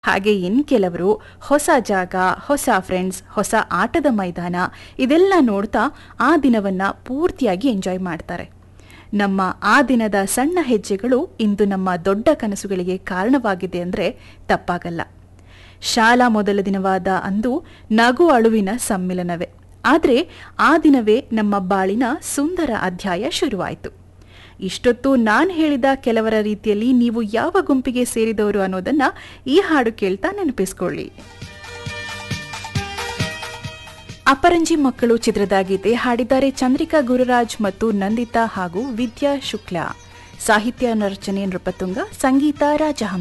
ಹಾಗೆ ಇನ್ ಕೆಲವರು ಹೊಸ ಜಾಗ ಹೊಸ ಫ್ರೆಂಡ್ಸ್ ಹೊಸ ಆಟದ ಮೈದಾನ ಇದೆಲ್ಲ ನೋಡ್ತಾ ಆ ದಿನವನ್ನ ಪೂರ್ತಿಯಾಗಿ ಎಂಜಾಯ್ ಮಾಡ್ತಾರೆ ನಮ್ಮ ಆ ದಿನದ ಸಣ್ಣ ಹೆಜ್ಜೆಗಳು ಇಂದು ನಮ್ಮ ದೊಡ್ಡ ಕನಸುಗಳಿಗೆ ಕಾರಣವಾಗಿದೆ ಅಂದ್ರೆ ತಪ್ಪಾಗಲ್ಲ ಶಾಲಾ ಮೊದಲ ದಿನವಾದ ಅಂದು ನಗು ಅಳುವಿನ ಸಮ್ಮಿಲನವೇ ಆದರೆ ಆ ದಿನವೇ ನಮ್ಮ ಬಾಳಿನ ಸುಂದರ ಅಧ್ಯಾಯ ಶುರುವಾಯಿತು ಇಷ್ಟೊತ್ತು ನಾನು ಹೇಳಿದ ಕೆಲವರ ರೀತಿಯಲ್ಲಿ ನೀವು ಯಾವ ಗುಂಪಿಗೆ ಸೇರಿದವರು ಅನ್ನೋದನ್ನ ಈ ಹಾಡು ಕೇಳ್ತಾ ನೆನಪಿಸ್ಕೊಳ್ಳಿ ಅಪರಂಜಿ ಮಕ್ಕಳು ಚಿತ್ರದ ಗೀತೆ ಹಾಡಿದ್ದಾರೆ ಚಂದ್ರಿಕಾ ಗುರುರಾಜ್ ಮತ್ತು ನಂದಿತಾ ಹಾಗೂ ವಿದ್ಯಾ ಶುಕ್ಲಾ ಸಾಹಿತ್ಯ ರಚನೆ ನೃಪತುಂಗ ಸಂಗೀತ ರಾಜಹಂಸ